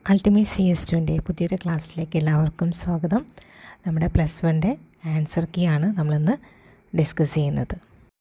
ultimate C S ടുവിൻ്റെ പുതിയൊരു ക്ലാസ്സിലേക്ക് എല്ലാവർക്കും സ്വാഗതം നമ്മുടെ പ്ലസ് വണ്ണിൻ്റെ ആൻസർ കീ ആണ് നമ്മളിന്ന് ഡിസ്കസ് ചെയ്യുന്നത്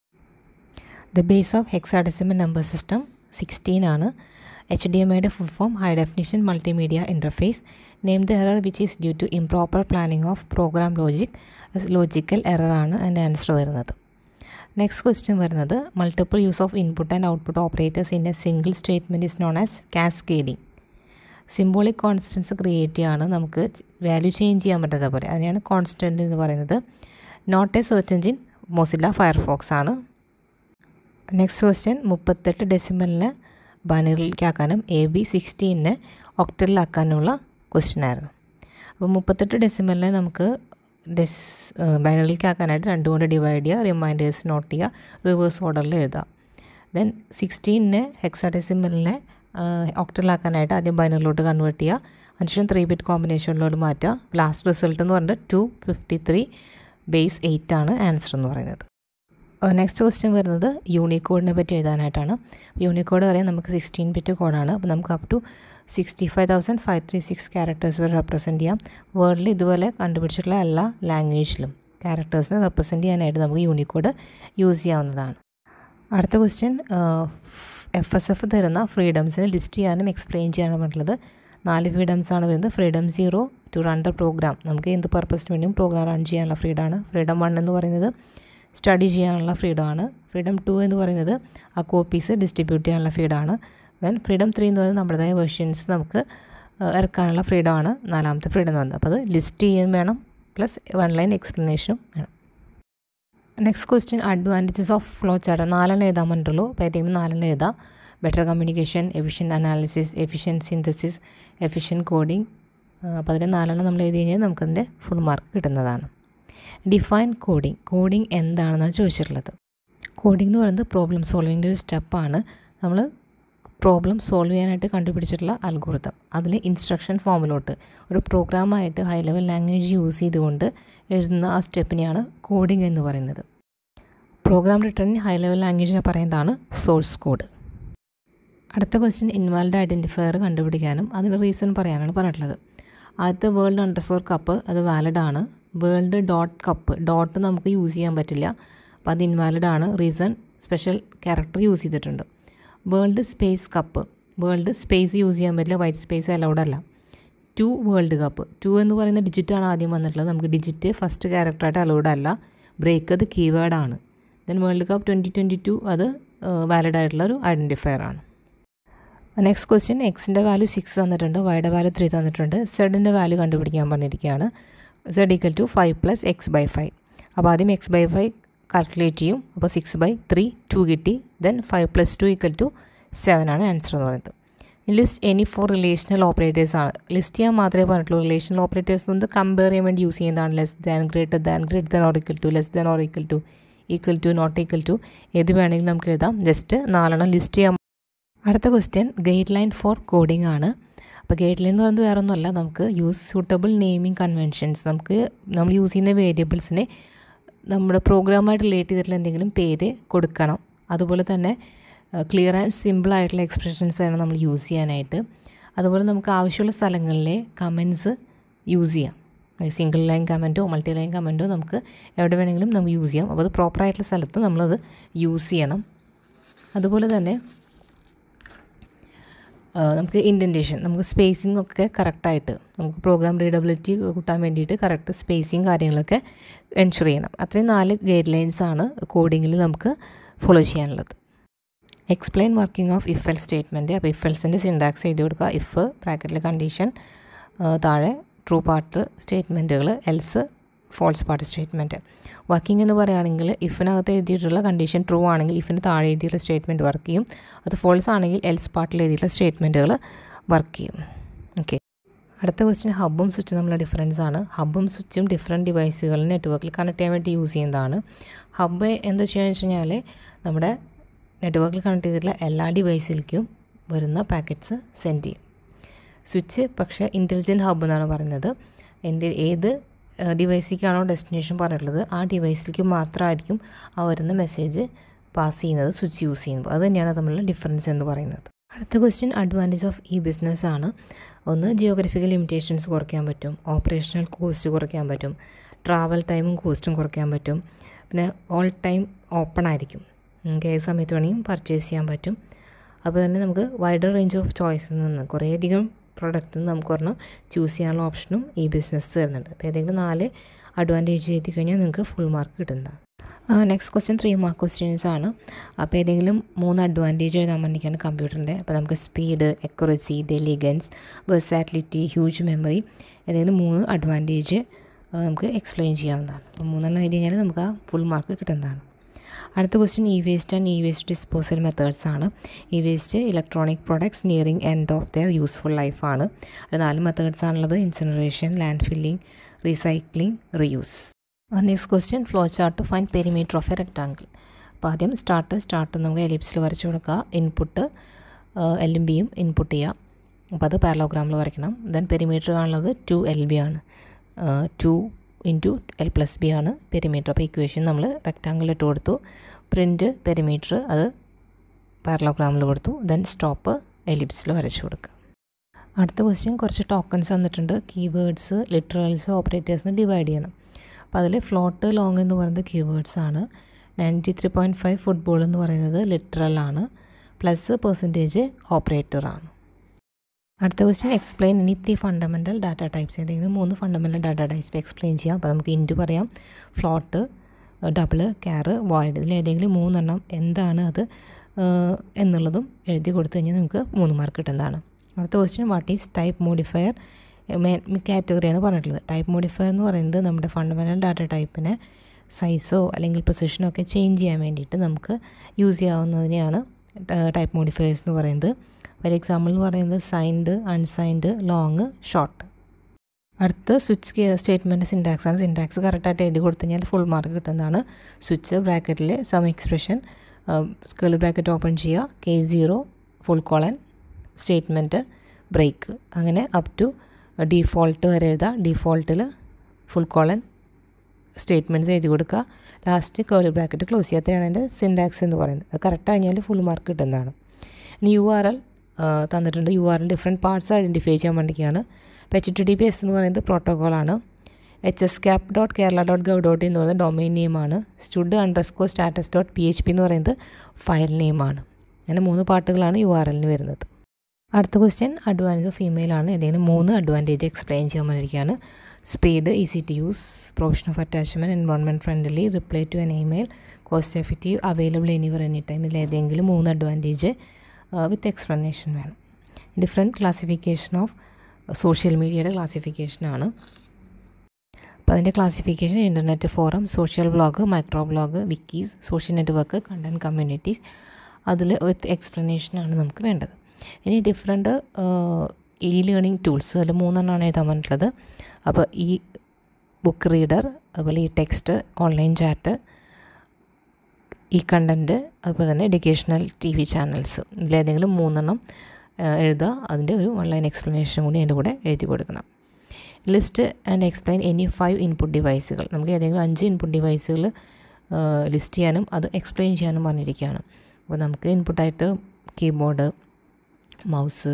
the base of hexadecimal number system sixteen ആണ് എച്ച് ഡി എം ഐയുടെ full form high definition multimedia interface name the error which is due to improper planning of program logic logical error ആണ് അതിൻ്റെ answer വരുന്നത് next question വരുന്നത് multiple use of input and output operators in a single statement is known as cascading symbolic constants create ചെയ്യാണ് നമുക്ക് value change ചെയ്യാൻ പറ്റാത്ത പോലെ അതിനെയാണ് കോൺസ്റ്റൻറ്റ് എന്ന് പറയുന്നത് not a search engine Mozilla Firefox ആണ് നെക്സ്റ്റ് ക്വസ്റ്റ്യൻ മുപ്പത്തെട്ട് ഡെസിമലിനെ ബൈനറിലേക്കാക്കാനും എ ബി സിക്സ്റ്റീനെ ഒക്ടലിലാക്കാനുള്ള ക്വസ്റ്റ്യൻ ആയിരുന്നു അപ്പോൾ മുപ്പത്തെട്ട് ഡെസിമലിനെ നമുക്ക് ഡെസ് ബൈനറിലേക്കാക്കാനായിട്ട് രണ്ടും കൊണ്ട് ഡിവൈഡ് ചെയ്യുക റിമൈൻഡേഴ്സ് നോട്ട് ചെയ്യുക റിവേഴ്സ് ഓർഡറിൽ എഴുതുക ദെൻ സിക്സ്റ്റീനെ ഹെക്സാഡെസിമലിനെ ഒക്ടലാക്കാനായിട്ട് ആദ്യം ബൈനറിലോട്ട് കൺവേർട്ട് ചെയ്യുക അതിനുശേഷം ത്രീ ബിറ്റ് കോമ്പിനേഷനിലോട്ട് മാറ്റുക ലാസ്റ്റ് റിസൾട്ട് എന്ന് പറഞ്ഞിട്ട് two fifty three base eight ആണ് ആൻസർ എന്ന് പറയുന്നത് നെക്സ്റ്റ് ക്വസ്റ്റ്യൻ വരുന്നത് യൂണിക്കോഡിനെ പറ്റി എഴുതാനായിട്ടാണ് യൂണിക്കോഡ് പറയാൻ നമുക്ക് സിക്സ്റ്റീൻ ബിറ്റ് കോഡാണ് അപ്പോൾ നമുക്ക് up to sixty five thousand five three six characters വരെ റെപ്രസെൻറ്റ് ചെയ്യാം വേൾഡിൽ ഇതുപോലെ കണ്ടുപിടിച്ചിട്ടുള്ള എല്ലാ ലാംഗ്വേജിലും ക്യാരക്ടേഴ്സിനെ റെപ്രസെൻറ്റ് ചെയ്യാനായിട്ട് നമുക്ക് യൂണിക്കോഡ് യൂസ് ചെയ്യാവുന്നതാണ് അടുത്ത ക്വസ്റ്റ്യൻ എഫ് എസ് എഫ് തരുന്ന ഫ്രീഡംസിനെ ലിസ്റ്റ് ചെയ്യാനും എക്സ്പ്ലെയിൻ ചെയ്യാനും പറഞ്ഞിട്ടുള്ളത് നാല് ഫ്രീഡംസ് ആണ് വരുന്നത് freedom zero to run the program നമുക്ക് എന്ത് പർപ്പസിന് വേണ്ടിയും പ്രോഗ്രാം റൺ ചെയ്യാനുള്ള ഫ്രീഡമാണ് ഫ്രീഡം വൺ എന്ന് പറയുന്നത് സ്റ്റഡി ചെയ്യാനുള്ള ഫ്രീഡമാണ് ഫ്രീഡം ടു എന്ന് പറയുന്നത് ആ കോപ്പീസ് ഡിസ്ട്രിബ്യൂട്ട് ചെയ്യാനുള്ള ഫ്രീഡമാണ് ദെൻ ഫ്രീഡം ത്രീ എന്ന് പറയുന്നത് നമ്മുടേതായ വെർഷൻസ് നമുക്ക് ഇറക്കാനുള്ള ഫ്രീഡമാണ് നാലാമത്തെ ഫ്രീഡം എന്ന് പറയുന്നത് അപ്പോൾ അത് ലിസ്റ്റ് ചെയ്യുകയും വേണം പ്ലസ് വൺ ലൈൻ എക്സ്പ്ലനേഷനും വേണം next question advantages of flow chart നാലെണ്ണം എഴുതാൻ പറഞ്ഞിട്ടുള്ളൂ അപ്പോൾ ഏതെങ്കിലും നാലെണ്ണം എഴുതാം better communication efficient analysis efficient synthesis efficient coding അപ്പോൾ അതിൽ നാലെണ്ണം നമ്മൾ എഴുതി കഴിഞ്ഞാൽ നമുക്കതിൻ്റെ ഫുൾ മാർക്ക് കിട്ടുന്നതാണ് ഡിഫൈൻ കോഡിംഗ് കോഡിംഗ് എന്താണെന്നാണ് ചോദിച്ചിട്ടുള്ളത് കോഡിംഗ് എന്ന് പറയുന്നത് പ്രോബ്ലം സോൾവിങ്ങിൻ്റെ ഒരു സ്റ്റെപ്പാണ് നമ്മൾ പ്രോബ്ലം സോൾവ് ചെയ്യാനായിട്ട് കണ്ടുപിടിച്ചിട്ടുള്ള അൽഗോറിതം അതിൽ ഇൻസ്ട്രക്ഷൻ ഫോമിലോട്ട് ഒരു പ്രോഗ്രാമായിട്ട് ഹൈ ലെവൽ ലാംഗ്വേജ് യൂസ് ചെയ്തുകൊണ്ട് എഴുതുന്ന ആ സ്റ്റെപ്പിനെയാണ് കോഡിംഗ് എന്ന് പറയുന്നത് പ്രോഗ്രാം റിട്ടേൺ ഹൈ ലെവൽ ലാംഗ്വേജിനെ പറയുന്നതാണ് സോഴ്സ് കോഡ് അടുത്ത ക്വസ്റ്റ്യൻ ഇൻവാലിഡ് ഐഡൻറ്റിഫയർ കണ്ടുപിടിക്കാനും അതിന് റീസൺ പറയാനാണ് പറഞ്ഞിട്ടുള്ളത് ആദ്യത്തെ വേൾഡ് അണ്ടർസ്കോർ കപ്പ് അത് വാലിഡ് ആണ് വേൾഡ് ഡോട്ട് കപ്പ് ഡോട്ട് നമുക്ക് യൂസ് ചെയ്യാൻ പറ്റില്ല അപ്പോൾ അത് ഇൻവാലിഡ് ആണ് റീസൺ സ്പെഷ്യൽ ക്യാരക്ടർ യൂസ് ചെയ്തിട്ടുണ്ട് world space cup world space use ചെയ്യാൻ പറ്റില്ല വൈറ്റ് സ്പേസ് അലൗഡ് അല്ല ടു വേൾഡ് കപ്പ് ടു എന്ന് പറയുന്ന ഡിജിറ്റാണ് ആദ്യം വന്നിട്ടുള്ളത് നമുക്ക് ഡിജിറ്റ് ഫസ്റ്റ് ക്യാരക്ടറായിട്ട് അലൗഡ് അല്ല ബ്രേക്ക് അത് കീവേഡാണ് then world cup twenty twenty two അത് വാലിഡ് ആയിട്ടുള്ള ഒരു ഐഡൻറ്റിഫയർ ആണ് നെക്സ്റ്റ് ക്വസ്റ്റ്യൻ എക്സിൻ്റെ വാല്യൂ സിക്സ് തന്നിട്ടുണ്ട് വൈയുടെ വാല്യൂ ത്രീ തന്നിട്ടുണ്ട് സെഡിൻ്റെ വാല്യൂ കണ്ടുപിടിക്കാൻ പറഞ്ഞിരിക്കുകയാണ് Z equal to five plus X by five അപ്പോൾ ആദ്യം എക്സ് ബൈ ഫൈവ് കാൽക്കുലേറ്റ് ചെയ്യും അപ്പോൾ സിക്സ് ബൈ ത്രീ ടു കിട്ടി then five plus two equal to seven ആണ് ആൻസർ എന്ന് പറയുന്നത് list any four relational operators ആണ് ലിസ്റ്റ് ചെയ്യാൻ മാത്രമേ പറഞ്ഞിട്ടുള്ളൂ റിലേഷണൽ ഓപ്പറേറ്റേഴ്സ് എന്ന് കമ്പയർ ചെയ്യാൻ വേണ്ടി യൂസ് ചെയ്യുന്നതാണ് less than greater than greater than or equal to less than or equal to equal to not equal to ഏത് വേണമെങ്കിലും നമുക്ക് എഴുതാം ജസ്റ്റ് നാലെണ്ണം ലിസ്റ്റ് ചെയ്യാം അടുത്ത question guideline for coding ആണ് അപ്പോൾ ഗൈഡ് ലൈൻ എന്ന് പറയുന്നത് വേറെ ഒന്നുമല്ല നമുക്ക് യൂസ് സൂട്ടബിൾ നെയിമിംഗ് കൺവെൻഷൻസ് നമുക്ക് നമ്മൾ യൂസ് ചെയ്യുന്ന വേരിയബിൾസിനെ നമ്മുടെ പ്രോഗ്രാമായിട്ട് റിലേറ്റ് ചെയ്തിട്ടുള്ള എന്തെങ്കിലും പേര് കൊടുക്കണം അതുപോലെ തന്നെ ക്ലിയർ ആൻഡ് സിമ്പിൾ ആയിട്ടുള്ള എക്സ്പ്രഷൻസ് ആണ് നമ്മൾ യൂസ് ചെയ്യാനായിട്ട് അതുപോലെ നമുക്ക് ആവശ്യമുള്ള സ്ഥലങ്ങളിലെ കമൻസ് യൂസ് ചെയ്യാം സിംഗിൾ ലൈൻ കമൻറ്റോ മൾട്ടി ലൈൻ കമൻറ്റോ നമുക്ക് എവിടെ വേണമെങ്കിലും നമുക്ക് യൂസ് ചെയ്യാം അപ്പോൾ അത് പ്രോപ്പറായിട്ടുള്ള സ്ഥലത്ത് നമ്മളത് യൂസ് ചെയ്യണം അതുപോലെ തന്നെ നമുക്ക് ഇൻറ്റൻറ്റേഷൻ നമുക്ക് സ്പേസിംഗ് ഒക്കെ കറക്റ്റായിട്ട് നമുക്ക് പ്രോഗ്രാം റീഡബിലിറ്റി കൂട്ടാൻ വേണ്ടിയിട്ട് കറക്റ്റ് സ്പേസിങ് കാര്യങ്ങളൊക്കെ എൻഷുർ ചെയ്യണം അത്രയും നാല് ഗൈഡ് ലൈൻസ് ആണ് കോഡിങ്ങിൽ നമുക്ക് ഫോളോ ചെയ്യാനുള്ളത് explain working of if else statement അപ്പോൾ ഇഫ് എൽസിൻ്റെ സിൻഡാക്സ് എഴുതി കൊടുക്കുക ഇഫ് ബ്രാക്കറ്റിൽ കണ്ടീഷൻ താഴെ ട്രൂ പാർട്ട് സ്റ്റേറ്റ്മെൻറ്റുകൾ else false part statement working എന്ന് പറയുകയാണെങ്കിൽ ഇഫിനകത്ത് എഴുതിയിട്ടുള്ള കണ്ടീഷൻ ട്രൂ ആണെങ്കിൽ ഇഫിന് താഴെ എഴുതിയിട്ടുള്ള സ്റ്റേറ്റ്മെൻറ്റ് വർക്ക് ചെയ്യും അത് ഫോൾസ് ആണെങ്കിൽ എൽസ് പാർട്ടിൽ എഴുതിയിട്ടുള്ള സ്റ്റേറ്റ്മെൻറ്റുകൾ വർക്ക് ചെയ്യും ഓക്കെ അടുത്ത ക്വസ്റ്റ്യൻ ഹബ്ബും സ്വിച്ചും തമ്മിലുള്ള ഡിഫറൻസ് ആണ് ഹബ്ബും സ്വിച്ചും ഡിഫറെൻറ്റ് ഡിവൈസുകൾ നെറ്റ്വർക്കിൽ കണക്ട് ചെയ്യാൻ വേണ്ടി യൂസ് ചെയ്യുന്നതാണ് ഹബ്ബ് എന്താ ചെയ്യുകയെന്ന് വെച്ച് കഴിഞ്ഞാൽ നമ്മുടെ നെറ്റ്വർക്കിൽ കണക്ട് ചെയ്തിട്ടുള്ള എല്ലാ ഡിവൈസിലേക്കും വരുന്ന പാക്കറ്റ്സ് സെൻഡ് ചെയ്യും സ്വിച്ച് പക്ഷേ ഇൻ്റലിജൻറ്റ് ഹബ്ബ് എന്നാണ് പറയുന്നത് എന്ത് ഏത് ഡിവൈസിലേക്കാണോ ഡെസ്റ്റിനേഷൻ പറഞ്ഞിട്ടുള്ളത് ആ ഡിവൈസിലേക്ക് മാത്രമായിരിക്കും ആ വരുന്ന മെസ്സേജ് പാസ് ചെയ്യുന്നത് സ്വിച്ച് യൂസ് ചെയ്യുമ്പോൾ അത് തന്നെയാണ് തമ്മിലുള്ള ഡിഫറൻസ് എന്ന് പറയുന്നത് അടുത്ത question advantage of E business ആണ് ഒന്ന് ജിയോഗ്രഫിക്കൽ ലിമിറ്റേഷൻസ് കുറയ്ക്കാൻ പറ്റും ഓപ്പറേഷണൽ കോസ്റ്റ് കുറയ്ക്കാൻ പറ്റും ട്രാവൽ ടൈമും കോസ്റ്റും കുറയ്ക്കാൻ പറ്റും പിന്നെ ഓൾ ടൈം ഓപ്പൺ ആയിരിക്കും നമുക്ക് ഏത് സമയത്ത് വേണമെങ്കിലും പർച്ചേസ് ചെയ്യാൻ പറ്റും അപ്പോൾ തന്നെ നമുക്ക് വൈഡർ റേഞ്ച് ഓഫ് ചോയ്സിൽ നിന്ന് കുറേയധികം പ്രൊഡക്റ്റ് നമുക്ക് ഒരെണ്ണം ചൂസ് ചെയ്യാനുള്ള ഓപ്ഷനും ഈ ബിസിനസ് തരുന്നുണ്ട് അപ്പോൾ ഏതെങ്കിലും നാല് അഡ്വാൻറ്റേജ് ചെയ്ത് കഴിഞ്ഞാൽ നിങ്ങൾക്ക് ഫുൾ മാർക്ക് കിട്ടുന്നതാണ് next question three mark questions ആണ് അപ്പോൾ ഏതെങ്കിലും മൂന്ന് അഡ്വാൻറ്റേജ് എഴുതാൻ വേണ്ടിയിട്ടാണ് കമ്പ്യൂട്ടറിൻ്റെ അപ്പോൾ നമുക്ക് speed accuracy diligence versatility huge memory ഏതെങ്കിലും മൂന്ന് അഡ്വാൻറ്റേജ് നമുക്ക് എക്സ്പ്ലെയിൻ ചെയ്യാവുന്നതാണ് അപ്പോൾ മൂന്നെണ്ണം എഴുതി കഴിഞ്ഞാൽ നമുക്ക് ആ ഫുൾ മാർക്ക് കിട്ടുന്നതാണ് അടുത്ത question E waste and E waste disposal methods ആണ് E waste electronic products nearing end of their useful ലൈഫാണ് അത് നാല് മെത്തേഡ്സ് ആണുള്ളത് incineration land filling recycling reuse next question flow chart to find perimeter of a rectangle അപ്പോൾ ആദ്യം start start നമുക്ക് എലിപ്സിൽ വരച്ചു കൊടുക്കുക ഇൻപുട്ട് എല്ലും ബിയും ഇൻപുട്ട് ചെയ്യുക അപ്പോൾ അത് പാരലോഗ്രാമിൽ വരയ്ക്കണം ദെൻ പെരിമീറ്റർ കാണുന്നത് ടു എൽ ബി ആണ് two into L plus B ആണ് പെരിമീറ്റർ അപ്പോൾ ഇക്വേഷൻ നമ്മൾ റെക്റ്റാങ്കിൾ ഇട്ട് കൊടുത്തു പ്രിൻറ്റ് പെരിമീറ്റർ അത് പാരലോഗ്രാമിൽ കൊടുത്തു ദെൻ സ്റ്റോപ്പ് എലിപ്സിൽ വരച്ചു കൊടുക്കുക അടുത്ത ക്വസ്റ്റ്യൻ കുറച്ച് ടോക്കൺസ് വന്നിട്ടുണ്ട് കീവേഡ്സ് ലിറ്ററൽസ് ഓപ്പറേറ്റേഴ്സിന് ഡിവൈഡ് ചെയ്യണം അപ്പോൾ അതിൽ ഫ്ലോട്ട് ലോങ് എന്ന് പറയുന്നത് കീവേഡ്സ് ആണ് ninety three point five football എന്ന് പറയുന്നത് ലിറ്ററൽ ആണ് പ്ലസ് പെർസെൻറ്റേജ് ഓപ്പറേറ്റർ ആണ് അടുത്ത ക്വസ്റ്റ്യൻ എക്സ്പ്ലെയിൻ ഇനി ത്രീ ഫണ്ടമെൻ്റൽ ഡാറ്റ ടൈപ്സ് ഏതെങ്കിലും മൂന്ന് ഫണ്ടമെൻ്റൽ ഡാറ്റ ടൈപ്സ് എക്സ്പ്ലെയിൻ ചെയ്യാം അപ്പോൾ നമുക്ക് ഇൻറ്റു പറയാം ഫ്ലോട്ട് ഡബിൾ ക്യാറ് വോയിഡ് ഇതിൽ ഏതെങ്കിലും മൂന്നെണ്ണം എന്താണ് അത് എന്നുള്ളതും എഴുതി കൊടുത്തു കഴിഞ്ഞാൽ നമുക്ക് മൂന്ന് മാർക്ക് കിട്ടുന്നതാണ് അടുത്ത question what is type modifier കാറ്റഗറിയാണ് പറഞ്ഞിട്ടുള്ളത് ടൈപ്പ് മോഡിഫയർ എന്ന് പറയുന്നത് നമ്മുടെ ഫണ്ടമെൻ്റൽ ഡാറ്റ ടൈപ്പിനെ സൈസോ അല്ലെങ്കിൽ പൊസിഷനോ ഒക്കെ ചേഞ്ച് ചെയ്യാൻ വേണ്ടിയിട്ട് നമുക്ക് യൂസ് ചെയ്യാവുന്നതിനെയാണ് ടൈപ്പ് മോഡിഫയേഴ്സ് എന്ന് പറയുന്നത് ഒരു എക്സാമ്പിൾ എന്ന് പറയുന്നത് സൈൻഡ് അൺസൈൻഡ് ലോങ് ഷോർട്ട് അടുത്ത സ്വിച്ച് സ്റ്റേറ്റ്മെൻറ്റ് സിൻടാക്സ് ആണ് സിൻടാക്സ് കറക്റ്റായിട്ട് എഴുതി കൊടുത്തു കഴിഞ്ഞാൽ ഫുൾ മാർക്ക് കിട്ടുന്നതാണ് സ്വിച്ച് ബ്രാക്കറ്റിൽ some expression curl bracket open ചെയ്യുക K zero full colon statement break അങ്ങനെ അപ് ടു ഡീഫോൾട്ട് വരെ എഴുതുക ഡീഫോൾട്ടിൽ ഫുൾ കോളൻ സ്റ്റേറ്റ്മെൻറ്റ്സ് എഴുതി കൊടുക്കുക ലാസ്റ്റ് കേളി ബ്രാക്കറ്റ് ക്ലോസ് ചെയ്യുക അത്രയാണ് അതിൻ്റെ സിൻടാക്സ് എന്ന് പറയുന്നത് അത് കറക്റ്റ് കഴിഞ്ഞാൽ ഫുൾ മാർക്ക് കിട്ടുന്നതാണ് ഇനി യു ആർ എൽ തന്നിട്ടുണ്ട് U R L different parts identify ചെയ്യാൻ വേണ്ടിയൊക്കെയാണ് അപ്പോൾ H T D P S എന്ന് പറയുന്നത് പ്രോട്ടോക്കോളാണ് H S cap dot Kerala dot gov dot എന്ന് പറയുന്നത് ഡൊമൈൻ നെയിമാണ് stud underscore status dot P H P എന്ന് പറയുന്നത് ഫയൽ നെയിമാണ് അങ്ങനെ മൂന്ന് പാട്ടുകളാണ് യു ആർ എല്ലിന് വരുന്നത് അടുത്ത ക്വസ്റ്റ്യൻ അഡ്വാൻറ്റേജ് ഓഫ് ഫീമെയിൽ ആണ് ഏതെങ്കിലും മൂന്ന് അഡ്വാൻറ്റേജ് എക്സ്പ്ലെയിൻ ചെയ്യാൻ വേണ്ടിയിരിക്കുകയാണ് speed easy to use provision of attachment environment friendly reply to an email cost effective available anywhere any time ഇതിൽ ഏതെങ്കിലും മൂന്ന് അഡ്വാൻറ്റേജ് വിത്ത് എക്സ്പ്ലനേഷൻ വേണം ഡിഫറെൻറ്റ് ക്ലാസിഫിക്കേഷൻ ഓഫ് സോഷ്യൽ മീഡിയയുടെ ക്ലാസിഫിക്കേഷനാണ് അപ്പോൾ അതിൻ്റെ classification internet forum social blog micro blog wikis social network content communities അതിൽ with എക്സ്പ്ലനേഷനാണ് നമുക്ക് വേണ്ടത് ഇനി ഡിഫറെൻറ്റ് ഇ ലേണിംഗ് ടൂൾസ് അതിൽ മൂന്നെണ്ണമാണ് എഴുതാൻ പറഞ്ഞിട്ടുള്ളത് അപ്പോൾ ഈ ബുക്ക് റീഡർ അതുപോലെ E text online chat E content അതുപോലെ തന്നെ എഡ്യൂക്കേഷണൽ ടി വി ചാനൽസ് ഇതിലേതെങ്കിലും മൂന്നെണ്ണം എഴുതുക അതിൻ്റെ ഒരു ഓൺലൈൻ എക്സ്പ്ലനേഷൻ കൂടി അതിൻ്റെ കൂടെ എഴുതി കൊടുക്കണം list and explain any five input ഡിവൈസുകൾ നമുക്ക് ഏതെങ്കിലും അഞ്ച് ഇൻപുട്ട് ഡിവൈസുകൾ ലിസ്റ്റ് ചെയ്യാനും അത് എക്സ്പ്ലെയിൻ ചെയ്യാനും പറഞ്ഞിരിക്കുകയാണ് അപ്പോൾ നമുക്ക് ഇൻപുട്ടായിട്ട് keyboard mouse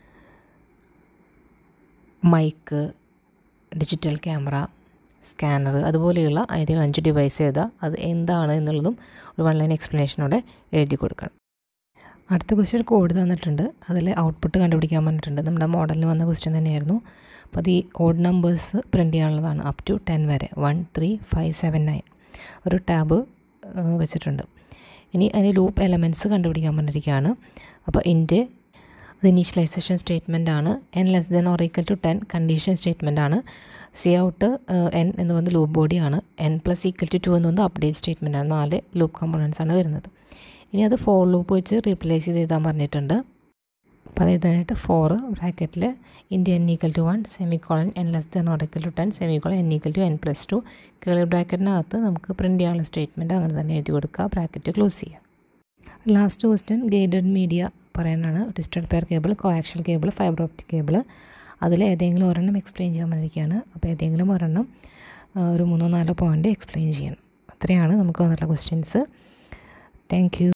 mic digital camera scanner അതുപോലെയുള്ള ഏതെങ്കിലും അഞ്ച് ഡിവൈസ് എഴുതുക അത് എന്താണ് എന്നുള്ളതും ഒരു വൺ ലൈൻ എക്സ്പ്ലനേഷനോടെ എഴുതി കൊടുക്കണം അടുത്ത ക്വസ്റ്റ്യൻ കോഡ് തന്നിട്ടുണ്ട് അതിൽ ഔട്ട്പുട്ട് കണ്ടുപിടിക്കാൻ പറഞ്ഞിട്ടുണ്ട് നമ്മുടെ മോഡലിൽ വന്ന ക്വസ്റ്റ്യൻ തന്നെയായിരുന്നു അപ്പോൾ അത് ഈ ഓഡ് നമ്പേഴ്സ് പ്രിൻ്റ് ചെയ്യാനുള്ളതാണ് അപ് ടു ടെൻ വരെ one three five seven nine ഒരു ടാബ് വെച്ചിട്ടുണ്ട് ഇനി അതിന് ലൂപ്പ് എലമെൻറ്റ്സ് കണ്ടുപിടിക്കാൻ പറഞ്ഞിരിക്കുകയാണ് അപ്പോൾ ഇൻ്റെ അത് ഇനീഷ്യലൈസേഷൻ സ്റ്റേറ്റ്മെൻ്റ് ആണ് n less than or equal to ten condition statement ആണ് സി ഔട്ട് എൻ എന്ന് പറയുന്നത് ലൂപ്പ് ബോഡിയാണ് n plus equal to two എന്ന് പറയുന്നത് അപ്ഡേറ്റ് സ്റ്റേറ്റ്മെൻ്റ് ആണ് നാല് ലൂപ്പ് കമ്പോണൻസ് ആണ് വരുന്നത് ഇനി അത് ഫോർ ലൂപ്പ് വെച്ച് റീപ്ലേസ് ചെയ്ത് എഴുതാൻ പറഞ്ഞിട്ടുണ്ട് അപ്പോൾ അത് എഴുതാനായിട്ട് ഫോർ ബ്രാക്കറ്റിൽ int i n equal to one semicolon n less than or equal to ten semicolon n equal to n plus two curly ബ്രാക്കറ്റിനകത്ത് നമുക്ക് പ്രിൻ്റ് ചെയ്യാനുള്ള സ്റ്റേറ്റ്മെൻറ്റ് അങ്ങനെ തന്നെ എഴുതി കൊടുക്കുക ബ്രാക്കറ്റ് ക്ലോസ് ചെയ്യുക ലാസ്റ്റ് ക്വസ്റ്റ്യൻ ഗൈഡഡ് മീഡിയ പറയാനാണ് digital pair cable coaxial cable fibre optic cable അതിൽ ഏതെങ്കിലും ഒരെണ്ണം എക്സ്പ്ലെയിൻ ചെയ്യാൻ പറഞ്ഞിരിക്കുകയാണ് അപ്പോൾ ഏതെങ്കിലും ഒരെണ്ണം ഒരു മൂന്നോ നാലോ പോയിൻ്റ് എക്സ്പ്ലെയിൻ ചെയ്യണം അത്രയാണ് നമുക്ക് വന്നിട്ടുള്ള ക്വസ്റ്റ്യൻസ് താങ്ക് യു